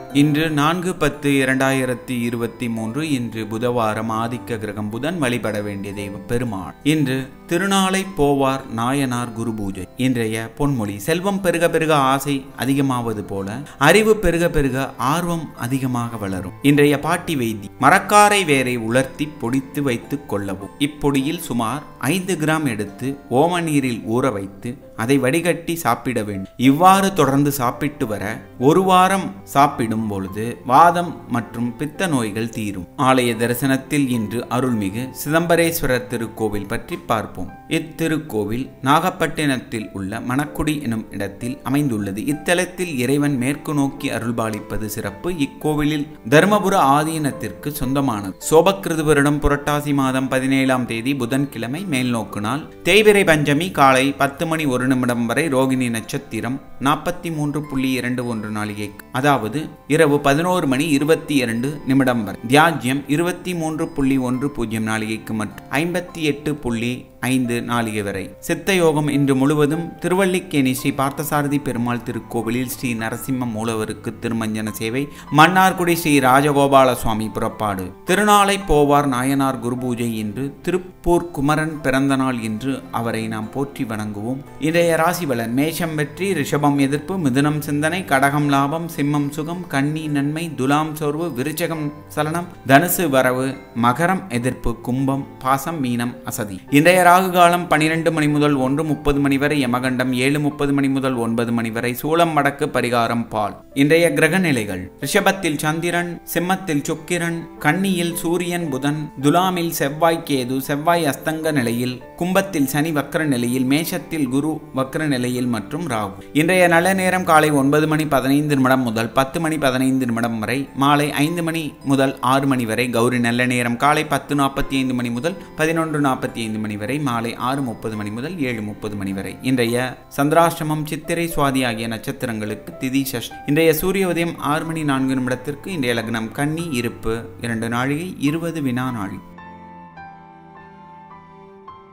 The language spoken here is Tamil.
இன்று நான்கு பத்து இரண்டாயிரத்தி இருபத்தி மூன்று இன்று புதவாரம் ஆதிக்க கிரகம் புதன் வழிபட வேண்டிய தெய்வம் பெருமாள் இன்று திருநாளை போவார் நாயனார் குரு பூஜை இன்றைய பொன்மொழி செல்வம் பெருக பெருக ஆசை அதிகமாவது போல அறிவு பெருக பெருக ஆர்வம் அதிகமாக வளரும் இன்றைய பாட்டி வைத்தி மரக்காரை வேரை உலர்த்தி பொடித்து வைத்துக் கொள்ளவும் இப்பொடியில் சுமார் ஐந்து கிராம் எடுத்து ஓம நீரில் ஊற வைத்து அதை வடிகட்டி சாப்பிட வேண்டும் இவ்வாறு தொடர்ந்து சாப்பிட்டு வர ஒரு வாரம் சாப்பிடும் பொழுது வாதம் மற்றும் பித்த நோய்கள் தீரும் ஆலய தரிசனத்தில் இன்று அருள்மிகு சிதம்பரேஸ்வரர் திருக்கோவில் பற்றி பார்ப்போம் இத்திருக்கோவில் நாகப்பட்டினத்தில் உள்ள மணக்குடி எனும் இடத்தில் அமைந்துள்ளது இத்தலத்தில் இறைவன் மேற்கு நோக்கி அருள்பாலிப்பது சிறப்பு இக்கோவிலில் தர்மபுர ஆதீனத்திற்கு சொந்தமானது சோபக்கிருது வருடம் புரட்டாசி மாதம் பதினேழாம் தேதி புதன்கிழமை மேல் நோக்கு நாள் தேய்பிரை பஞ்சமி காலை பத்து மணி ஒரு நிமிடம் வரை ரோகிணி நட்சத்திரம் நாற்பத்தி மூன்று புள்ளி இரண்டு ஒன்று நாளிகை அதாவது இரவு பதினோரு மணி இருபத்தி இரண்டு நிமிடம் வரை தியாஜ்யம் இருபத்தி மூன்று புள்ளி ஒன்று பூஜ்ஜியம் நாளிகைக்கு மற்றும் ஐம்பத்தி எட்டு புள்ளி ஐந்து நாளிகை வரை சித்த யோகம் இன்று முழுவதும் திருவல்லிக்கேணி ஸ்ரீ பார்த்தசாரதி பெருமாள் திருக்கோவிலில் ஸ்ரீ நரசிம்ம மூலவருக்கு திருமஞ்சன சேவை மன்னார்குடி ஸ்ரீ ராஜகோபால சுவாமி புறப்பாடு திருநாளை போவார் நாயனார் குரு பூஜை இன்று திருப்பூர் குமரன் பிறந்த நாள் இன்று அவரை நாம் போற்றி வணங்குவோம் இன்றைய ராசி பலன் மேஷம் வெற்றி ரிஷபம் எதிர்ப்பு மிதுனம் சிந்தனை கடகம் லாபம் சிம்மம் சுகம் கன்னி நன்மை துலாம் சோர்வு விருச்சகம் சலனம் தனுசு வரவு மகரம் எதிர்ப்பு கும்பம் பாசம் மீனம் அசதி இன்றைய ராகு காலம் பனிரெண்டு மணி முதல் ஒன்று முப்பது மணி வரை யமகண்டம் ஏழு முப்பது மணி முதல் ஒன்பது மணி வரை சூளம் வடக்கு பரிகாரம் பால் இன்றைய கிரக நிலைகள் ரிஷபத்தில் சந்திரன் சிம்மத்தில் சுக்கிரன் கன்னியில் சூரியன் புதன் துலாமில் செவ்வாய் கேது செவ்வாய் அஸ்தங்க நிலையில் கும்பத்தில் சனி வக்ர நிலையில் மேஷத்தில் குரு வக்ர நிலையில் மற்றும் ராகு இன்றைய நல்ல நேரம் காலை ஒன்பது மணி பதினைந்து நிமிடம் முதல் பத்து மணி பதினைந்து நிமிடம் வரை மாலை ஐந்து மணி முதல் ஆறு மணி வரை கௌரி நல்ல நேரம் காலை பத்து நாற்பத்தி ஐந்து மணி முதல் பதினொன்று நாற்பத்தி ஐந்து மணி வரை மாலை ஆறு முப்பது மணி முதல் ஏழு முப்பது மணி வரை இன்றைய சந்திராஷ்டமம் சித்திரை சுவாதி ஆகிய நட்சத்திரங்களுக்கு திதி சஷ் இன்றைய சூரிய உதயம் ஆறு மணி நான்கு நிமிடத்திற்கு இன்றைய லக்னம் கன்னி இருப்பு இரண்டு நாழிகை இருபது வினா நாழி